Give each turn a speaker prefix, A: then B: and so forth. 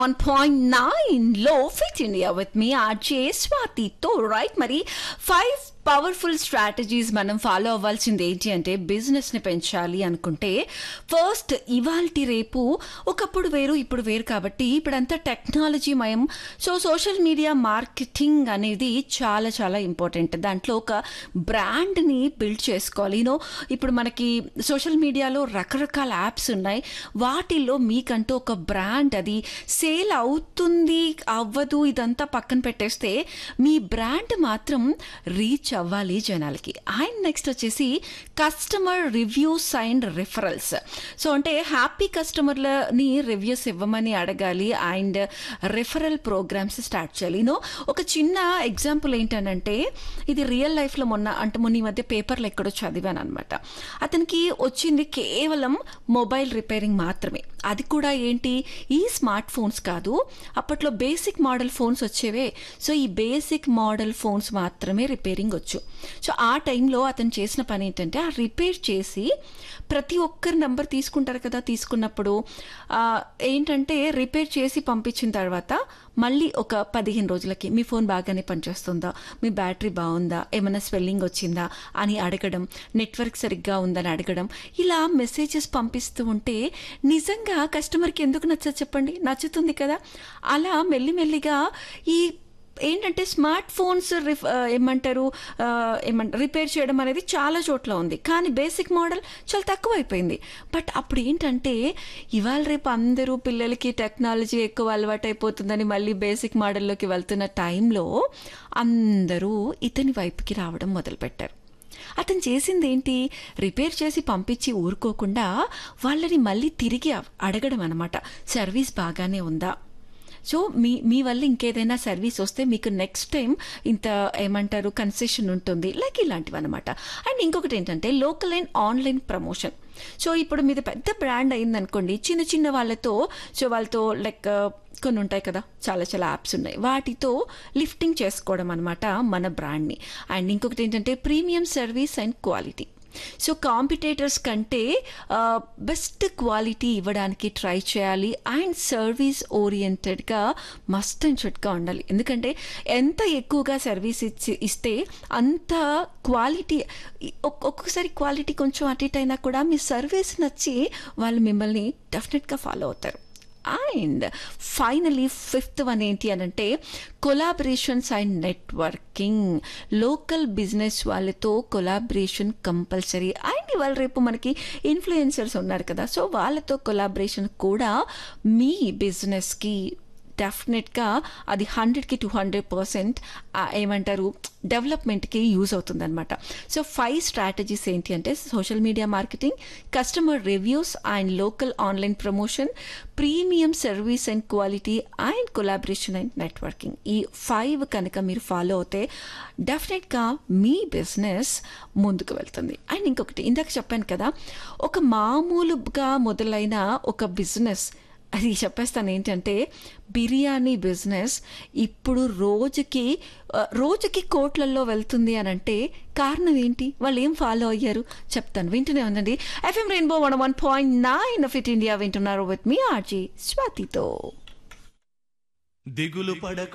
A: 1.9 లో fit India with me R J స్వాతితో right మరి ఫైవ్ పవర్ఫుల్ స్ట్రాటజీస్ మనం ఫాలో అవ్వాల్సింది ఏంటి అంటే బిజినెస్ని పెంచాలి అనుకుంటే ఫస్ట్ ఇవాల్టి రేపు ఒకప్పుడు వేరు ఇప్పుడు వేరు కాబట్టి ఇప్పుడంతా టెక్నాలజీ మయం సో సోషల్ మీడియా మార్కెటింగ్ అనేది చాలా చాలా ఇంపార్టెంట్ దాంట్లో ఒక బ్రాండ్ని బిల్డ్ చేసుకోవాలి యూనో ఇప్పుడు మనకి సోషల్ మీడియాలో రకరకాల యాప్స్ ఉన్నాయి వాటిల్లో మీకంటూ ఒక బ్రాండ్ అది సేల్ అవుతుంది అవ్వదు ఇదంతా పక్కన పెట్టేస్తే మీ బ్రాండ్ మాత్రం రీచ్ అవ్వాలి జనాలకి అండ్ నెక్స్ట్ వచ్చేసి customer reviews and referrals so అంటే హ్యాపీ కస్టమర్లని రివ్యూస్ ఇవ్వమని అడగాలి అండ్ రిఫరల్ ప్రోగ్రామ్స్ స్టార్ట్ చేయాలి యూనో ఒక చిన్న ఎగ్జాంపుల్ ఏంటనంటే ఇది రియల్ లైఫ్లో మొన్న అంటే మొన్న ఈ మధ్య పేపర్లో ఎక్కడో చదివాను అనమాట అతనికి వచ్చింది కేవలం మొబైల్ రిపేరింగ్ మాత్రమే అది కూడా ఏంటి ఈ స్మార్ట్ ఫోన్స్ కాదు అప్పట్లో బేసిక్ మోడల్ ఫోన్స్ వచ్చేవే సో ఈ బేసిక్ మోడల్ ఫోన్స్ మాత్రమే రిపేరింగ్ వచ్చు సో ఆ టైంలో అతను చేసిన పని ఏంటంటే ఆ రిపేర్ చేసి ప్రతి ఒక్కరి నెంబర్ తీసుకుంటారు కదా తీసుకున్నప్పుడు ఆ, ఏంటంటే రిపేర్ చేసి పంపించిన తర్వాత మళ్ళీ ఒక పదిహేను రోజులకి మీ ఫోన్ బాగానే పనిచేస్తుందా మీ బ్యాటరీ బాగుందా ఏమైనా స్వెల్లింగ్ వచ్చిందా అని అడగడం నెట్వర్క్ సరిగ్గా ఉందని అడగడం ఇలా మెసేజెస్ పంపిస్తూ ఉంటే నిజంగా కస్టమర్కి ఎందుకు నచ్చదు చెప్పండి నచ్చుతుంది కదా అలా మెల్లిమెల్లిగా ఈ ఏంటంటే స్మార్ట్ ఫోన్స్ రిఫ్ ఆ, ఏమంటారు ఆ, ఏమంటారు రిపేర్ చేయడం అనేది చాలా చోట్ల ఉంది కానీ బేసిక్ మోడల్ చాలా తక్కువ అయిపోయింది బట్ అప్పుడు ఏంటంటే ఇవాళ రేపు అందరూ పిల్లలకి టెక్నాలజీ ఎక్కువ అలవాటు అయిపోతుందని మళ్ళీ బేసిక్ మోడల్లోకి వెళ్తున్న టైంలో అందరూ ఇతని వైపుకి రావడం మొదలుపెట్టారు అతను చేసింది ఏంటి రిపేర్ చేసి పంపించి ఊరుకోకుండా వాళ్ళని మళ్ళీ తిరిగి అవ్- అడగడం అనమాట సర్వీస్ బాగానే ఉందా సో మీ మీ వల్ల ఇంకేదైనా సర్వీస్ వస్తే మీకు నెక్స్ట్ టైం ఇంత ఏమంటారు కన్సెషన్ ఉంటుంది లైక్ ఇలాంటివి అనమాట అండ్ ఇంకొకటి ఏంటంటే local and online promotion so ఇప్పుడు మీది పెద్ద బ్రాండ్ అయిందనుకోండి చిన్న చిన్న వాళ్ళతో సో వాళ్ళతో లైక్ కొన్ని ఉంటాయి కదా చాలా చాలా యాప్స్ ఉన్నాయి వాటితో లిఫ్టింగ్ చేసుకోవడం అనమాట మన బ్రాండ్ని అండ్ ఇంకొకటి ఏంటంటే premium service and quality so competitors కంటే బెస్ట్ క్వాలిటీ ఇవ్వడానికి ట్రై చేయాలి అండ్ సర్వీస్ ఓరియంటెడ్గా మస్ట్ అండ్ షుడ్గా ఉండాలి ఎందుకంటే ఎంత ఎక్కువగా సర్వీస్ ఇచ్చి ఇస్తే అంత క్వాలిటీ ఒక్కొక్కసారి క్వాలిటీ కొంచెం అటు ఇటు అయినా కూడా మీ సర్వీస్ నచ్చి వాళ్ళు మిమ్మల్ని డెఫినెట్గా ఫాలో అవుతారు అండ్ ఫైనలీ ఫిఫ్త్ వన్ ఏంటి అని అంటే collaborations and networking local business వాళ్ళతో కొలాబరేషన్ కంపల్సరీ అండ్ ఇవాళ రేపు మనకి ఇన్ఫ్లుయెన్సర్స్ ఉన్నారు కదా సో వాళ్ళతో కొలాబరేషన్ కూడా మీ బిజినెస్కి డెఫినెట్గా అది హండ్రెడ్కి టూ హండ్రెడ్ పర్సెంట్ ఏమంటారు డెవలప్మెంట్కి యూజ్ అవుతుందన్నమాట సో ఫైవ్ స్ట్రాటజీస్ ఏంటి అంటే social media marketing customer reviews and local online promotion premium service and quality and collaboration and networking ఈ ఫైవ్ కనుక మీరు ఫాలో అవుతే డెఫినెట్గా మీ బిజినెస్ ముందుకు వెళ్తుంది అండ్ ఇంకొకటి ఇందాక చెప్పాను కదా ఒక మామూలుగా మొదలైన ఒక బిజినెస్ అది చెప్పేస్తాను ఏంటంటే బిర్యానీ బిజినెస్ ఇప్పుడు రోజుకి ఆ, రోజుకి కోట్లల్లో వెళ్తుంది అని అంటే కారణం ఏంటి వాళ్ళు ఏం ఫాలో అయ్యారు చెప్తాను వింటూనే ఉందండి FM rainbow one one point nine fit India వింటున్నారు విత్ మీ ఆర్జీ స్వాతితో
B: దిగులు పడకు